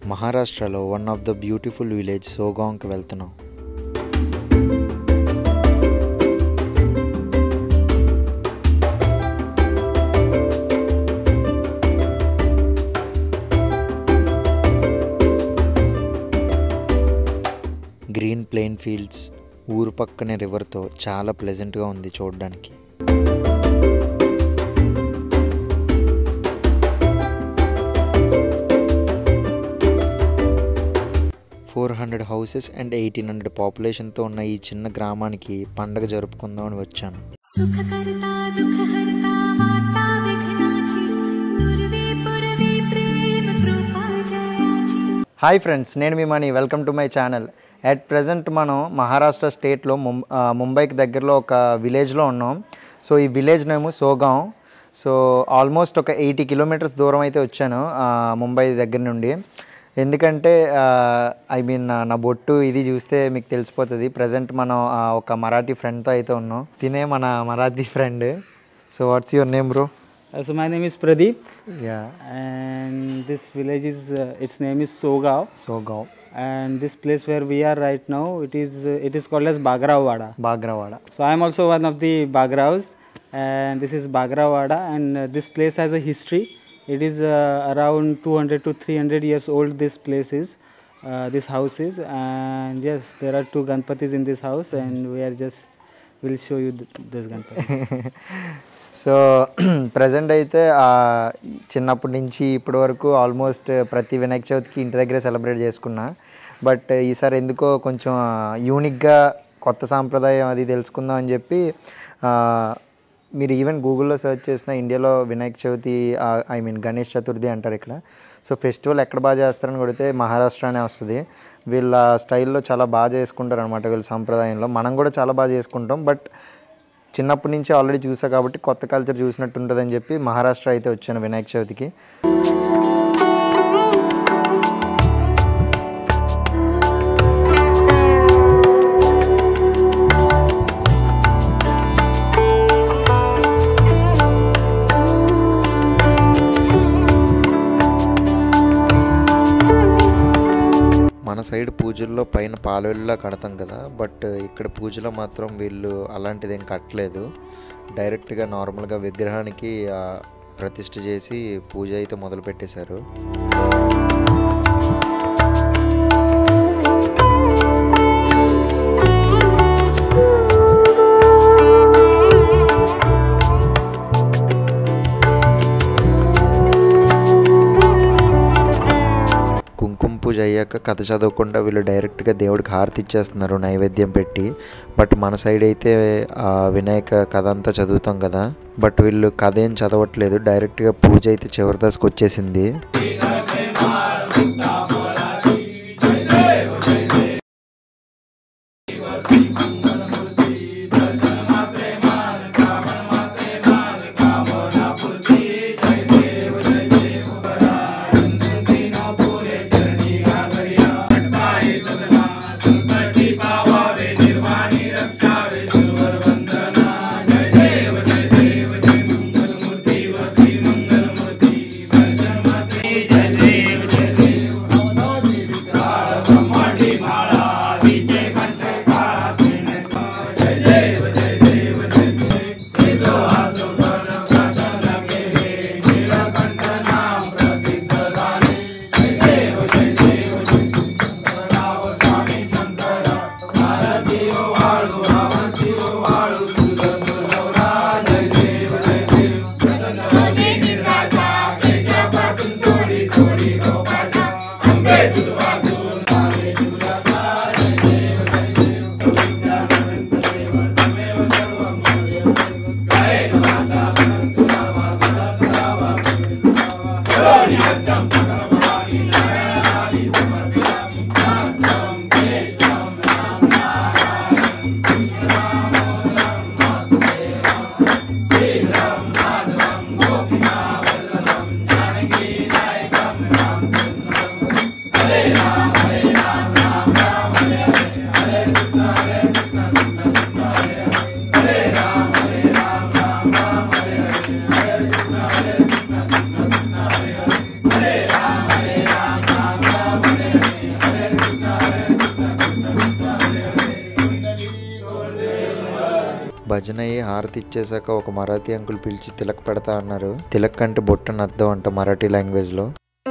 మహారాష్ట్రలో one of the beautiful village సోగాంగ్కి వెళ్తున్నాం గ్రీన్ ప్లెయిన్ ఫీల్డ్స్ ఊరు పక్కనే రివర్తో చాలా ప్లెజెంట్గా ఉంది చూడడానికి four hundred houses and eighteen hundred పాపులేషన్తో ఉన్న ఈ చిన్న గ్రామానికి పండగ జరుపుకుందామని వచ్చాను सुखकर्ता दुःखहर्ता वार्ता विघ्नाची पूर्वे पूर्वे प्रेम कृपा जयाची హాయ్ ఫ్రెండ్స్ నేను మీ Mani welcome to my channel at present మనం మహారాష్ట్ర స్టేట్లో ముం ఆ, ముంబైకి దగ్గరలో ఒక విలేజ్లో ఉన్నాం సో ఈ విలేజ్ నేము సోగాం సో ఆల్మోస్ట్ ఒక ఎయిటీ కిలోమీటర్స్ దూరం అయితే వచ్చాను ఆ, ముంబై దగ్గర నుండి ఎందుకంటే ఐ మీన్ నా బొట్టు ఇది చూస్తే మీకు తెలిసిపోతుంది ప్రజెంట్ మనం ఆ, ఒక మరాఠీ ఫ్రెండ్తో అయితే ఉన్నాం తినే మన Marathi friend so what's your name bro Uh, so my name is Pradeep, yeah and this village is uh, its name is Sogao, Sogaon and this place where we are right now it is uh, it is called as Bagrawada. Bagrawada So I am also one of the Bagraos, and this is Bagrawada, and uh, this place has a history. It is uh, around 200 to 300 years old. This place is. Uh, this house is and yes there are two ganpatis in this house and we are just will show you th- this ganpati so present అయితే ఆ, చిన్నప్పటి నుంచి ఇప్పటి వరకు almost ప్రతి వినాయక చవితికి ఇంటి దగ్గరే సెలబ్రేట్ చేసుకున్నా బట్ ఈసారి ఎందుకో కొంచెం యూనిక్గా కొత్త సాంప్రదాయం అది తెలుసుకుందాం అని చెప్పి ఆ, మీరు ఈవెన్ గూగుల్లో సెర్చ్ చేసిన ఇండియాలో వినాయక చవితి ఐ మీన్ గణేష్ చతుర్థి అంటారు ఇక్కడ సో ఫెస్టివల్ ఎక్కడ బాగా చేస్తారని కొడితే మహారాష్ట్ర అనే వస్తుంది వీళ్ళ స్టైల్లో చాలా బాగా చేసుకుంటారు అనమాట వీళ్ళ సాంప్రదాయంలో మనం కూడా చాలా బాగా చేసుకుంటాం బట్ చిన్నప్పటి నుంచి ఆల్రెడీ చూసా కాబట్టి కొత్త కల్చర్ చూసినట్టు ఉంటుందని చెప్పి మహారాష్ట్ర అయితే వచ్చాను వినాయక చవితికి మన సైడ్ పూజల్లో పైన పాలవెల్లా కడతాం కదా బట్ ఇక్కడ పూజలో మాత్రం వీళ్ళు అలాంటిది ఏం కట్టలేదు డైరెక్ట్గా నార్మల్గా విగ్రహానికి ఆ, ప్రతిష్ఠ చేసి పూజ అయితే మొదలు పెట్టేశారు కుంకుమ పూజ అయ్యాక కథ చదవకుండా వీళ్ళు డైరెక్ట్గా దేవుడికి హారతి ఇచ్చేస్తున్నారు నైవేద్యం పెట్టి బట్ మన సైడ్ అయితే ఆ వినాయక కథ అంతా చదువుతాం కదా బట్ వీళ్ళు కథ ఏం చదవట్లేదు డైరెక్ట్గా పూజ అయితే చివరి దశకు వచ్చేసింది Hare Rama, భజన అయ్యి హారతి ఇచ్చేసాక ఒక మరాఠీ అంకుల్ పిలిచి తిలక్ పెడతా అన్నారు తిలక్ అంటే బొట్టని అర్థం అంట మరాఠీ లాంగ్వేజ్లో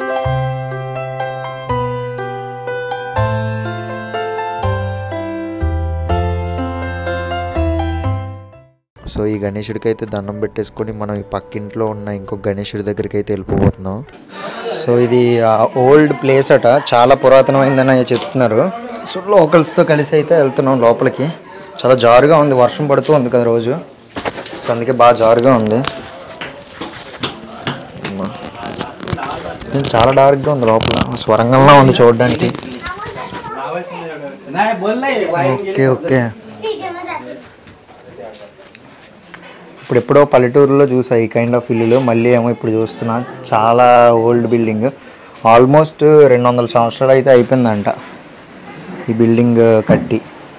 సో ఈ గణేశుడికి అయితే దండం పెట్టేసుకొని మనం ఈ పక్కింట్లో ఉన్న ఇంకొక గణేశుడి దగ్గరికి అయితే వెళ్ళిపోతున్నాం సో ఇది ఓల్డ్ ప్లేస్ అట చాలా పురాతనమైందని చెప్తున్నారు సో లోకల్స్తో కలిసి అయితే వెళ్తున్నాం లోపలికి చాలా జారుగా ఉంది వర్షం పడుతూ ఉంది కదా రోజు సో అందుకే బాగా జారుగా ఉంది అమ్మా. ఇది చాలా డార్క్గా ఉంది లోపల స్వరంగంలా ఉంది చూడడానికి ఓకే ఓకే ఇప్పుడు ఎప్పుడో పల్లెటూరులో చూసా ఈ కైండ్ ఆఫ్ ఇల్లులు మళ్ళీ ఏమో ఇప్పుడు చూస్తున్నా చాలా ఓల్డ్ బిల్డింగ్ ఆల్మోస్ట్ రెండు వందల సంవత్సరాలు అయితే అయిపోయిందంట ఈ బిల్డింగ్ కట్టి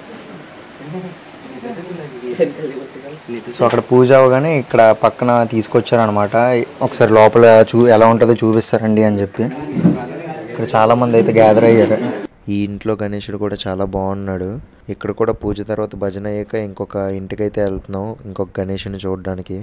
సో అక్కడ పూజ అవగానే ఇక్కడ పక్కన తీసుకొచ్చారనమాట ఒకసారి లోపల చూ ఎలా ఉంటుందో చూపిస్తారండి అని చెప్పి ఇక్కడ చాలా మంది అయితే గ్యాదర్ అయ్యారు ఈ ఇంట్లో గణేశుడు కూడా చాలా బాగున్నాడు ఇక్కడ కూడా పూజ తర్వాత భజన అయ్యాక ఇంకొక ఇంటికైతే వెళ్తున్నాం ఇంకొక గణేశుని చూడడానికి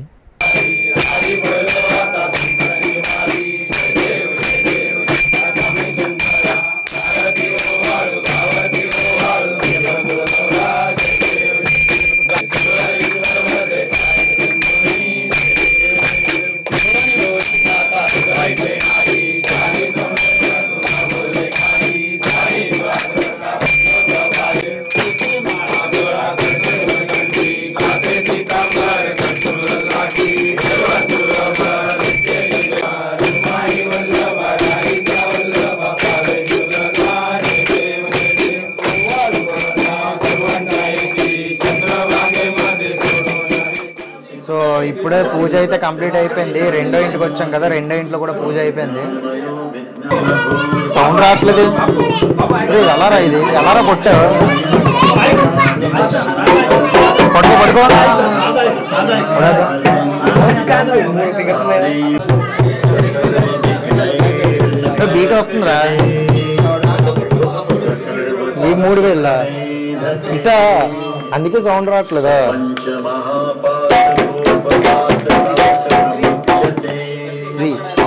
సో ఇప్పుడే పూజ అయితే కంప్లీట్ అయిపోయింది రెండో ఇంటికి వచ్చాం కదా రెండో ఇంట్లో కూడా పూజ అయిపోయింది సౌండ్ రావట్లేదు ఇది ఎలారా ఇది ఎలారా కొట్టావు పడుకో పడుకో పడేద్దాం. ఏ, బీట్ వస్తుందిరా ఈ మూడు వేల ఇట అందుకే సౌండ్ రావట్లేదా త్రీ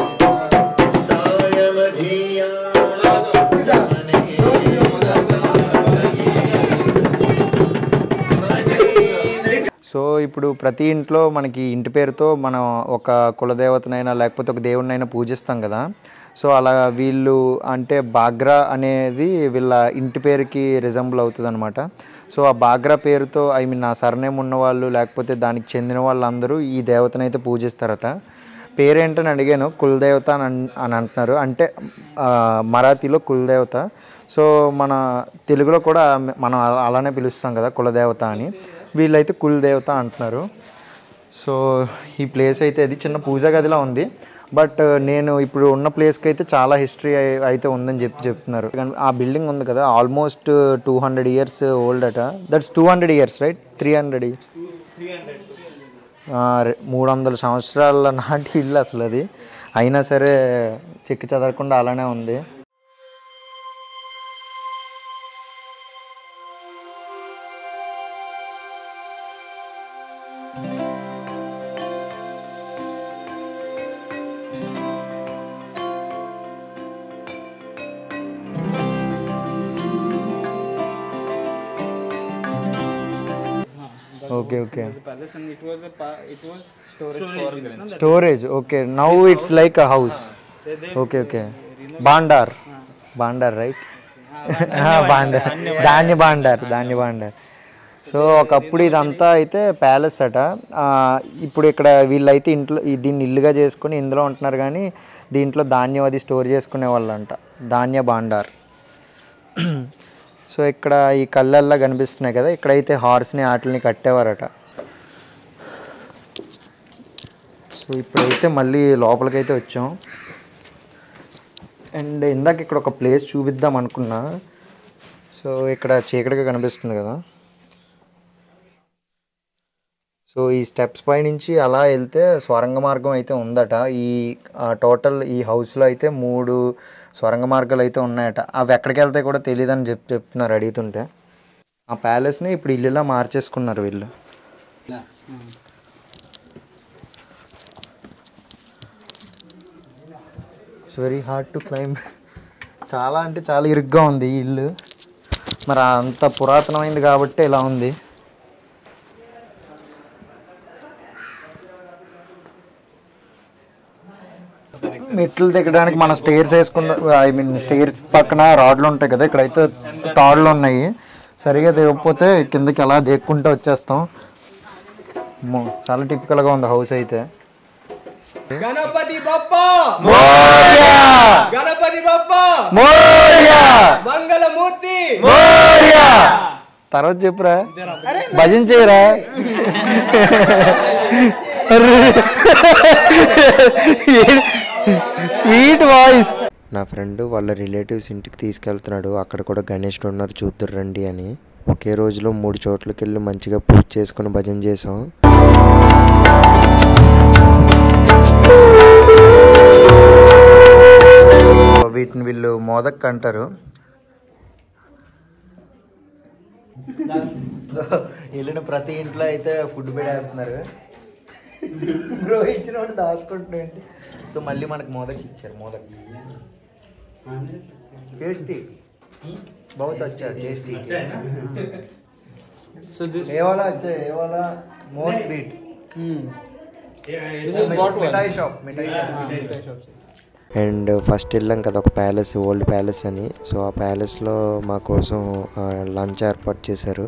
సో ఇప్పుడు ప్రతి ఇంట్లో మనకి ఇంటి పేరుతో మనం ఒక కులదేవతనైనా లేకపోతే ఒక దేవుడినైనా పూజిస్తాం కదా సో అలా వీళ్ళు అంటే బాగ్రా అనేది వీళ్ళ ఇంటి పేరుకి రిజంబుల్ అవుతుంది అనమాట సో ఆ బాగ్రా పేరుతో ఐ మీన్ ఆ సర్నేమ్ ఉన్న వాళ్ళు లేకపోతే దానికి చెందిన వాళ్ళందరూ ఈ దేవతనైతే పూజిస్తారట పేరేంటని అడిగాను కులదేవత అని అన్- అని అంటున్నారు అంటే ఆ, మరాఠీలో కులదేవత సో మన తెలుగులో కూడా మనం అలా- అలానే పిలుస్తాం కదా కులదేవత అని వీళ్ళైతే కులదేవత అంటున్నారు సో ఈ ప్లేస్ అయితే అది చిన్న పూజా గదిలా ఉంది బట్ నేను ఇప్పుడు ఉన్న ప్లేస్కి అయితే చాలా హిస్టరీ అయితే ఉందని చెప్పి చెప్తున్నారు కానీ ఆ బిల్డింగ్ ఉంది కదా almost two hundred years old అట that's two hundred years right three hundred years మూడు వందల సంవత్సరాల నాటి ఇల్లు అసలు అది అయినా సరే చెక్కి చెదరకుండా అలానే ఉంది okay okay palace and it was a pa- it was storage, for storage okay now it's like a house okay okay బాండార్ బాండార్ రైట్ బాండార్ ధాన్య బాండార్ ధాన్య బాండార్ సో ఒకప్పుడు ఇదంతా అయితే ప్యాలెస్ అట ఆ, ఇప్పుడు ఇక్కడ వీళ్ళైతే ఇంట్లో ఈ- దీన్ని ఇల్లుగా చేసుకుని ఇందులో ఉంటున్నారు కానీ దీంట్లో ధాన్యం అది స్టోర్ చేసుకునే వాళ్ళంట ధాన్య బాండార్ సో ఇక్కడ ఈ కళ్ళల్లా కనిపిస్తున్నాయి కదా ఇక్కడైతే హార్స్ని ఆటల్ని కట్టేవారట సో ఇప్పుడైతే మళ్ళీ లోపలికైతే వచ్చాం అండ్ ఇందాక ఇక్కడ ఒక ప్లేస్ చూపిద్దాం అనుకున్నా సో ఇక్కడ చీకటిగా కనిపిస్తుంది కదా సో ఈ స్టెప్స్ పై నుంచి అలా వెళ్తే స్వరంగ మార్గం అయితే ఉందట ఈ టోటల్ ఈ హౌస్లో అయితే మూడు స్వరంగ మార్గాలు అయితే ఉన్నాయట అవి ఎక్కడికి వెళ్తాయి కూడా తెలియదని చెప్ చెప్తున్నారు అడుగుతుంటే ఆ ప్యాలెస్ని ఇప్పుడు ఇల్లులా మార్చేసుకున్నారు వీళ్ళు it's very hard to climb చాలా అంటే చాలా ఇరుగ్గా ఉంది ఈ ఇల్లు మరి అంత పురాతనమైంది కాబట్టి ఇలా ఉంది మెట్లు దిగడానికి మన స్టేర్స్ వేసుకున్న ఐ మీన్ స్టేర్స్ పక్కన రాడ్లు ఉంటాయి కదా ఇక్కడైతే తాడులు ఉన్నాయి సరిగా దిగకపోతే కిందకి ఎలా దిక్కుంటూ వచ్చేస్తాం అమ్మో, చాలా టిపికల్గా ఉంది హౌస్ అయితే గణపతి బప్ప గణపతి బప్ప మంగళమూర్తి తర్వాత చెప్పురా భజన చేయరా స్వీట్ వాయిస్ నా ఫ్రెండ్ వాళ్ళ రిలేటివ్స్ ఇంటికి తీసుకెళ్తున్నాడు అక్కడ కూడా గణేష్డు ఉన్నారు చూద్దరు రండి అని ఒకే రోజులో మూడు చోట్లకి వెళ్ళి మంచిగా పూజ చేసుకుని భజన చేసాం వీటిని వీళ్ళు మోదక్ అంటారు వెళ్ళిన ప్రతి ఇంట్లో అయితే ఫుడ్ పెడేస్తున్నారు బ్రో ఇచ్చిన వాడు దాచుకుంటున్నాండి సో మళ్ళీ మనకు మోదక్ ఇచ్చారు మోదక్ టేస్టీ बहुत अच्छा टेस्टी So this ये वाला अच्छा है ये वाला more sweet hmm. this is bought one. మిఠాయి షాప్ మిఠాయి షాప్ అండ్ ఫస్ట్ వెళ్ళాం కదా ఒక ప్యాలెస్ ఓల్డ్ ప్యాలెస్ అని సో ఆ ప్యాలెస్లో మా కోసం లంచ్ ఏర్పాటు చేశారు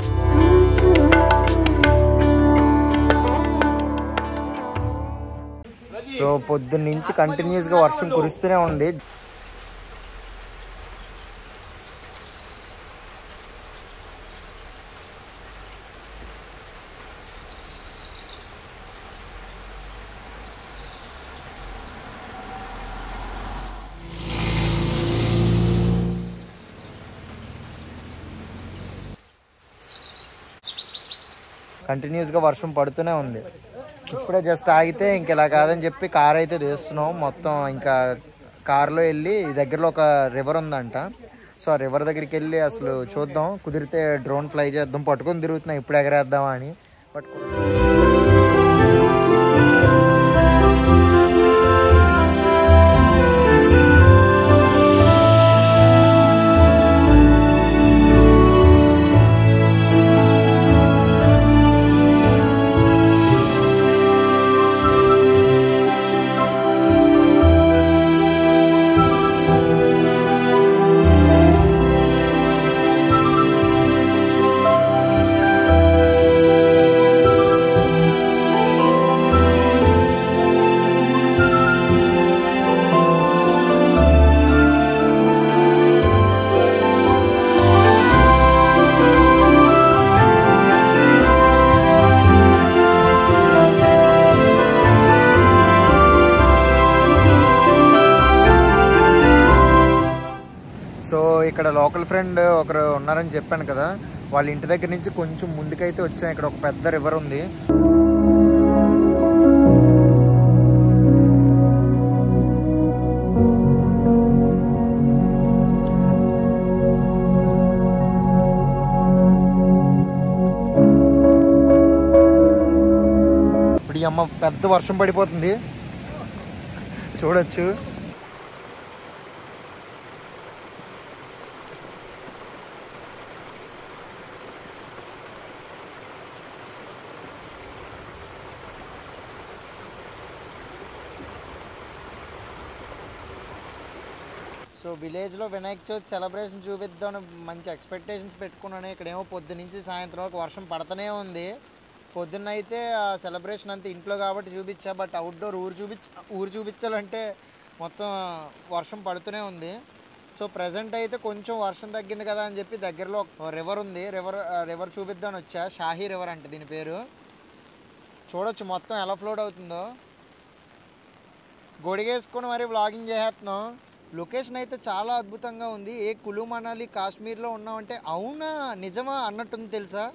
సో పొద్దున్న నుంచి కంటిన్యూస్గా వర్షం కురుస్తూనే ఉంది కంటిన్యూస్గా వర్షం పడుతూనే ఉంది ఇప్పుడే జస్ట్ ఆగితే ఇంక ఇలా కాదని చెప్పి కార్ అయితే తీస్తున్నాం మొత్తం ఇంకా కార్లో వెళ్ళి ఈ దగ్గరలో ఒక రివర్ ఉందంట సో ఆ రివర్ దగ్గరికి వెళ్ళి అసలు చూద్దాం కుదిరితే డ్రోన్ ఫ్లై చేద్దాం పట్టుకొని తిరుగుతున్నాం ఇప్పుడు ఎగరేద్దామా అని బట్ సో ఇక్కడ లోకల్ ఫ్రెండ్ ఒకరు ఉన్నారని చెప్పాను కదా వాళ్ళ ఇంటి దగ్గర నుంచి కొంచెం ముందుకైతే వచ్చాం ఇక్కడ ఒక పెద్ద రివర్ ఉంది ఇప్పుడు ఈ అమ్మ పెద్ద వర్షం పడిపోతుంది చూడొచ్చు సో విలేజ్లో వినాయక చవితి సెలబ్రేషన్ చూపిద్దామని మంచి ఎక్స్పెక్టేషన్స్ పెట్టుకున్నాను ఇక్కడేమో పొద్దు నుంచి సాయంత్రం వరకు వర్షం పడుతూనే ఉంది పొద్దున్న అయితే ఆ సెలబ్రేషన్ అంతా ఇంట్లో కాబట్టి చూపించా బట్ అవుట్డోర్ ఊరు చూపించ ఊరు చూపించాలంటే మొత్తం వర్షం పడుతూనే ఉంది సో ప్రజెంట్ అయితే కొంచెం వర్షం తగ్గింది కదా అని చెప్పి దగ్గరలో ఒక రివర్ ఉంది రివర్ రివర్ చూపిద్దామని వచ్చా షాహీ రివర్ అంటే దీని పేరు చూడొచ్చు మొత్తం ఎలా ఫ్లోట్ అవుతుందో గొడిగేసుకొని మరి వ్లాగింగ్ చేసేస్తున్నాం లొకేషన్ అయితే చాలా అద్భుతంగా ఉంది ఏ కులు మనాలి కాశ్మీర్లో ఉన్నామంటే అవునా నిజమా అన్నట్టుంది తెలుసా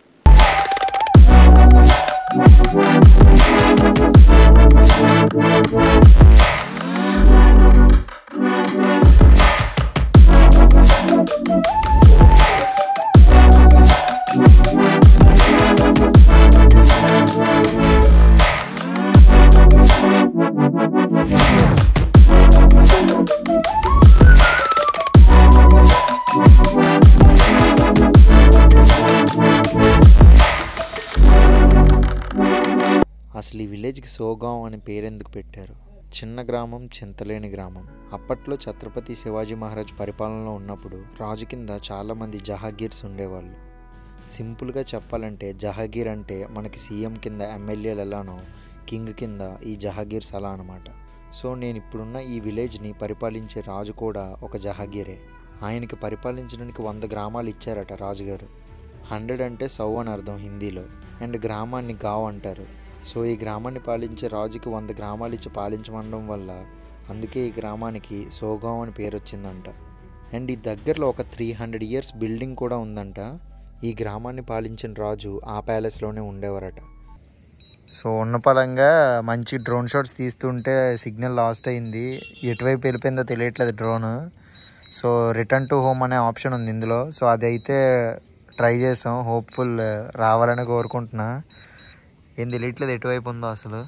అసలు ఈ విలేజ్కి సోగాం అని పేరెందుకు పెట్టారు చిన్న గ్రామం చింతలేని గ్రామం అప్పట్లో ఛత్రపతి శివాజీ మహారాజ్ పరిపాలనలో ఉన్నప్పుడు రాజు కింద చాలామంది జహాగీర్స్ ఉండేవాళ్ళు సింపుల్గా చెప్పాలంటే జహాగీర్ అంటే మనకి సీఎం కింద ఎమ్మెల్యేలు ఎలానో కింగ్ కింద ఈ జహాగీర్స్ అలా అనమాట సో నేను ఇప్పుడున్న ఈ విలేజ్ని పరిపాలించే రాజు కూడా ఒక జహాగీరే ఆయనకి పరిపాలించడానికి వంద గ్రామాలు ఇచ్చారట రాజుగారు హండ్రెడ్ అంటే సౌ అని అర్థం హిందీలో అండ్ గ్రామాన్ని గావ్ అంటారు సో ఈ గ్రామాన్ని పాలించే రాజుకి వంద గ్రామాలు ఇచ్చి పాలించమనడం వల్ల అందుకే ఈ గ్రామానికి సోగాం అని పేరు వచ్చిందంట అండ్ ఈ దగ్గరలో ఒక త్రీ హండ్రెడ్ ఇయర్స్ బిల్డింగ్ కూడా ఉందంట ఈ గ్రామాన్ని పాలించిన రాజు ఆ ప్యాలెస్లోనే ఉండేవారట సో ఉన్న పలంగా మంచి డ్రోన్ షాట్స్ తీస్తుంటే సిగ్నల్ లాస్ట్ అయింది ఎటువైపు వెళ్ళిపోయిందో తెలియట్లేదు drone so return to home అనే ఆప్షన్ ఉంది ఇందులో సో అది అయితే ట్రై చేసాం హోప్ఫుల్ రావాలని కోరుకుంటున్నా ఏం తెలియట్లేదు ఎటువైపు ఉందో అసలు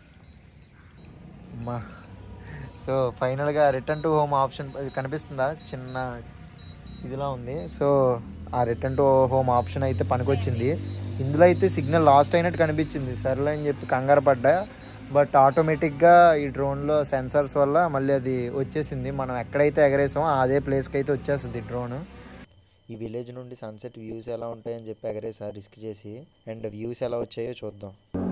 అమ్మా సో ఫైనల్గా రిటర్న్ టు హోమ్ ఆప్షన్ అది కనిపిస్తుందా చిన్న ఇదిలా ఉంది సో ఆ రిటర్న్ టు హోమ్ ఆప్షన్ అయితే పనికొచ్చింది ఇందులో అయితే సిగ్నల్ లాస్ట్ అయినట్టు కనిపించింది సర్లే అని చెప్పి కంగారు పడ్డా బట్ ఆటోమేటిక్గా ఈ డ్రోన్లో సెన్సార్స్ వల్ల మళ్ళీ అది వచ్చేసింది మనం ఎక్కడైతే ఎగరేసామో అదే ప్లేస్కి అయితే వచ్చేస్తుంది డ్రోన్ ఈ విలేజ్ నుండి సన్సెట్ వ్యూస్ ఎలా ఉంటాయని చెప్పి ఎగరేసా రిస్క్ చేసి అండ్ వ్యూస్ ఎలా వచ్చాయో చూద్దాం